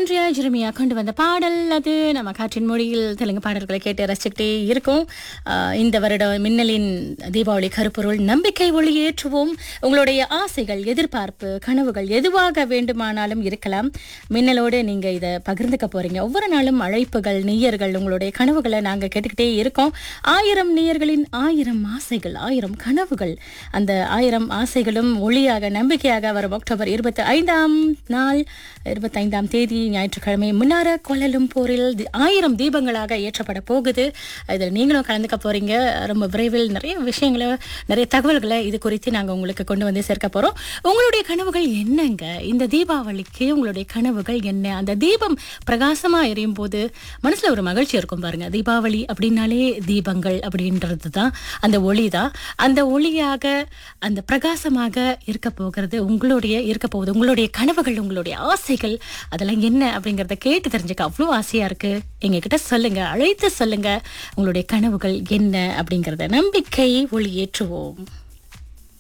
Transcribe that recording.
Andrea Jeremiah கொண்டு வந்த பாடல் அது நம்ம காற்றின் மொழியில் தெலுங்கு பாடல்களை கேட்டு ரசிச்சுக்கிட்டே இருக்கோம் ஆஹ் இந்த வருடம் மின்னலின் தீபாவளி கருப்பொருள் நம்பிக்கை ஒளியேற்றுவோம் உங்களுடைய ஆசைகள் எதிர்பார்ப்பு கனவுகள் எதுவாக வேண்டுமானாலும் இருக்கலாம் மின்னலோடு நீங்க இதை பகிர்ந்துக்க போறீங்க ஒவ்வொரு நாளும் அழைப்புகள் நேயர்கள் உங்களுடைய கனவுகளை நாங்க கேட்டுக்கிட்டே இருக்கோம் ஆயிரம் நேயர்களின் ஆயிரம் ஆசைகள் ஆயிரம் கனவுகள் அந்த ஆயிரம் ஆசைகளும் ஒளியாக நம்பிக்கையாக வரும் அக்டோபர் இருபத்தி ஐந்தாம் நாள் இருபத்தைந்தாம் தேதி ஞாயிற்றுக்கிழமை முன்னார கோலலும்பூரில் தி- ஆயிரம் தீபங்களாக ஏற்றப்பட போகுது இதில் நீங்களும் கலந்துக்க போறீங்க ரொம்ப விரைவில் நிறைய விஷயங்களை நிறைய தகவல்களை இது குறித்து நாங்கள் உங்களுக்கு கொண்டு வந்து சேர்க்க போறோம் உங்களுடைய கனவுகள் என்னங்க இந்த தீபாவளிக்கு உங்களுடைய கனவுகள் என்ன அந்த தீபம் பிரகாசமா எரியும் போது மனசுல ஒரு மகிழ்ச்சி இருக்கும் பாருங்க தீபாவளி அப்படின்னாலே தீபங்கள் அப்படின்றது தான் அந்த ஒளி தான் அந்த ஒளியாக அந்த பிரகாசமாக இருக்க போகிறது உங்களுடைய இருக்க போகுது உங்களுடைய கனவுகள் உங்களுடைய ஆசைகள் அதெல்லாம் என்ன அப்படிங்கறத கேட்டு தெரிஞ்சுக்க அவ்வளோ ஆசையா இருக்கு எங்க கிட்ட சொல்லுங்க அழைத்து சொல்லுங்க உங்களுடைய கனவுகள் என்ன அப்படிங்கறத நம்பிக்கை ஒளி ஏற்றுவோம்